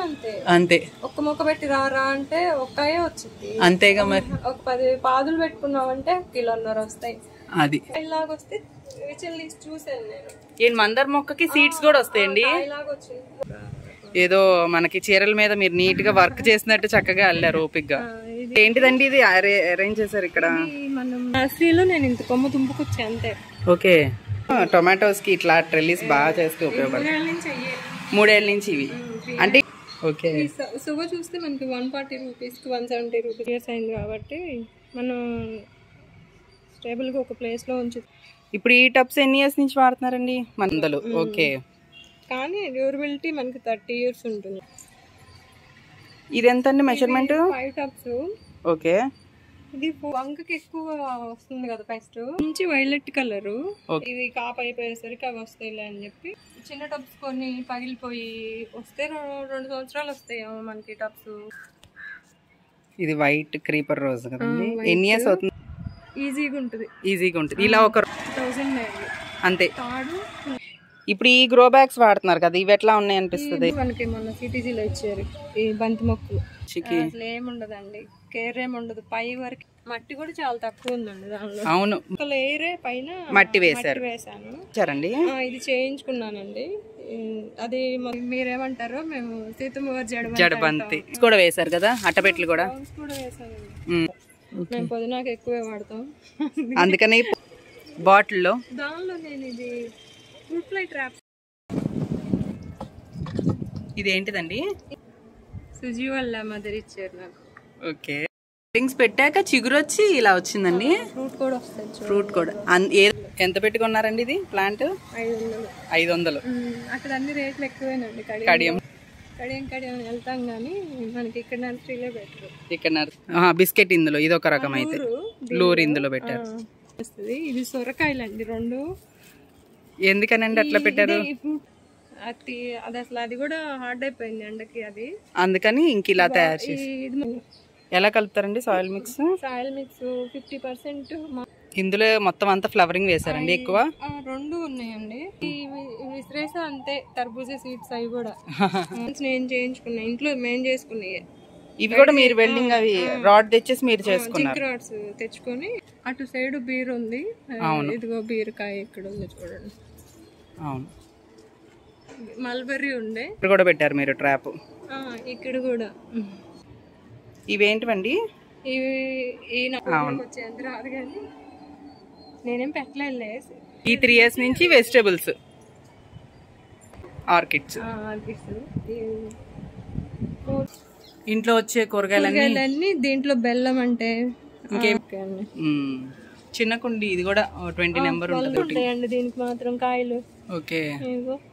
అంతే అంతే ఒక్క మొక్క పెట్టి రా రా అంటే ఒక్కయే వచ్చింది అంతేగా మరి ఒక పది పాదులు పెట్టుకున్నామంటే కిలోన్నర వస్తాయి అది ఇలాగొస్తే చెల్లి చూసాను నేను ఈ మందర్ మొక్కకి సీడ్స్ కూడా వస్తాయండి ఇలాగొచ్చింది ఏదో మనకి చీరల మీద మీరు నీట్ గా వర్క్ చేసినట్టు చక్కగా అల్లారు ఓపిక్ గా ఏంటిదండి ఇది అరే- అరేంజ్ చేశారు ఇక్కడ ఈ మనం నర్సరీలో నేను ఇంత కొమ్మ తుంపుకొచ్చా అంతే ఓకే టొమాటోస్ కి ఇట్లా ట్రెల్లీస్ బాగా చేస్తే ఉపయోగపడుతుంది మూడేళ్ళ నుంచి అయ్యే మూడేళ్ళ నుంచి ఇవి అంటే ఓకే ఈ స- సుగ చూస్తే మనకి వన్ ఫార్టీ రూపీస్కి వన్ సెవెంటీ రూపీస్ ఇయర్స్ అయింది కాబట్టి మనం స్టేబుల్గా ఒక ప్లేస్లో ఉంచు ఇప్పుడు ఈ టబ్స్ ఎన్ని ఇయర్స్ నుంచి వాడుతున్నారండి మందలు ఓకే కానీ డ్యూరబిలిటీ మనకి థర్టీ ఇయర్స్ ఉంటుంది ఇది ఎంత అండి మెజర్మెంట్ ఫైవ్ టబ్స్ ఓకే ఇది వంకకి ఎక్కువ వస్తుంది కదా ఫస్ట్ మంచి వైలెట్ కలర్ ఇది కాప్ అయిపోయేసరికి అవి వస్తాయిలే అని చెప్పి చిన్న టబ్స్ కొన్ని పగిలిపోయి వస్తే రె- రెండు సంవత్సరాలు వస్తాయి ఏమో మనకి టబ్స్ ఇది వైట్ క్రీపర్ రోజ్ కదండి ఎన్ని ఇయర్స్ అవుతుంది ఈజీగా ఉంటుంది ఈజీగా ఉంటుంది ఇలా ఒక థౌసండ్ అయ్యి అంతే తాడు ఇప్పుడు ఈ గ్రో బ్యాగ్స్ వాడుతున్నారు కదా ఇవి ఎట్లా ఉన్నాయి అనిపిస్తుంది ఇది మనకి మన సిటీజీలో ఇచ్చారు ఈ బంతి మొక్కలు చికి అసలు ఏముండదండి కేర్ ఏముండదు పై వరకు మట్టి కూడా చాలా తక్కువ ఉందండి దానిలో అవును ఒక లేయరే పైన మట్టి వేశారు వేసాను ఇచ్చారండి ఆ, ఇది చేయించుకున్నానండి ఈ, అది మరి మీరేమంటారో మేము సీతమ్మ వారి జడ జడబంతి కూడా వేశారు కదా అట్టపెట్లు కూడా బౌన్స్ కూడా వేసానండి ఉమ్. మేము పొద్దునాక ఎక్కువే వాడతాం అందుకని బాటిల్లో దానిలో నేను ఇది ఫ్రూట్ ఫ్లై ట్రాప్ ఇది ఏంటిదండి సుజీ వాళ్ళ మదర్ ఇచ్చారు నాకు ఓకే రింగ్స్ పెట్టాక చిగురు వచ్చి ఇలా వచ్చిందండి ఫ్రూట్ కూడా వస్తాయి చూడు. ఫ్రూట్ కూడా అన్- ఏ- ఎంత పెట్టుకున్నారండి ఇది ప్లాంట్ ఐదు వందలు ఐదు వందలు ఉమ్, అక్కడ అన్ని రేట్లు ఎక్కువేనండి కడియం కడియం కడియం కడియం వెళ్తాం కానీ మనకి ఇక్కడ నర్సరీలో పెట్టరు ఇక్కడ నర్- ఆహా, బిస్కెట్ ఇందులో ఇది ఒక రకం అయితే లూర్ ఇందులో పెట్టారు వస్తుంది ఇది సొరకాయలండి రెండు ఎందుకనండి అట్లా పెట్టారు ఇది ఫ్రూట్ అది అది అసలు అది కూడా హార్డ్ అయిపోయింది ఎండకి అది అందుకని ఇంక ఇలా తయారు చేసి ఈ- ఇది ఎలా కలుపుతారండి soil mix soil mix fifty percent ఇందులో మొత్తం అంతా ఫ్లవరింగ్ వేశారండి ఎక్కువ రెండు ఉన్నాయండి ఈ వి- విసిరేసా అంతే తర్బూజా సీడ్స్ అవి కూడా నేను చేయించుకున్నా ఇంట్లో మేము చేసుకున్నాయి ఇవి కూడా మీరు వెల్డింగ్ అవి రాడ్ తెచ్చేసి మీరు చేసుకున్నారు జింక్ రాడ్స్ తెచ్చుకొని అటు సైడ్ బీర్ ఉంది ఇదిగో బీరకాయ ఇక్కడ ఉంది చూడండి అవును మల్బరీ ఉండే ఇక్కడ కూడా పెట్టారు మీరు ట్రాప్ ఆ, ఇక్కడ కూడా ఇవేంటివండి ఇవి ఈ నాకు వచ్చేంత రాదు కానీ నేనేం పెట్టలేదులే ఈ త్రీ ఇయర్స్ నుంచి వెజిటేబుల్స్ ఆర్కిడ్స్ ఆ, అనిపిస్తుంది ఈ ఇంట్లో వచ్చే కూరగాయలన్నీ కూరగాయలన్నీ దీంట్లో బెల్లం అంటే ఇంకేం? ఓకే అండి. మ్మ్. చిన్న కుండి ఇది కూడా ట్వంటీ నెంబర్ ఉంటుంది ఉంటాయండి దీనికి మాత్రం కాయలు ఓకే ఇదిగో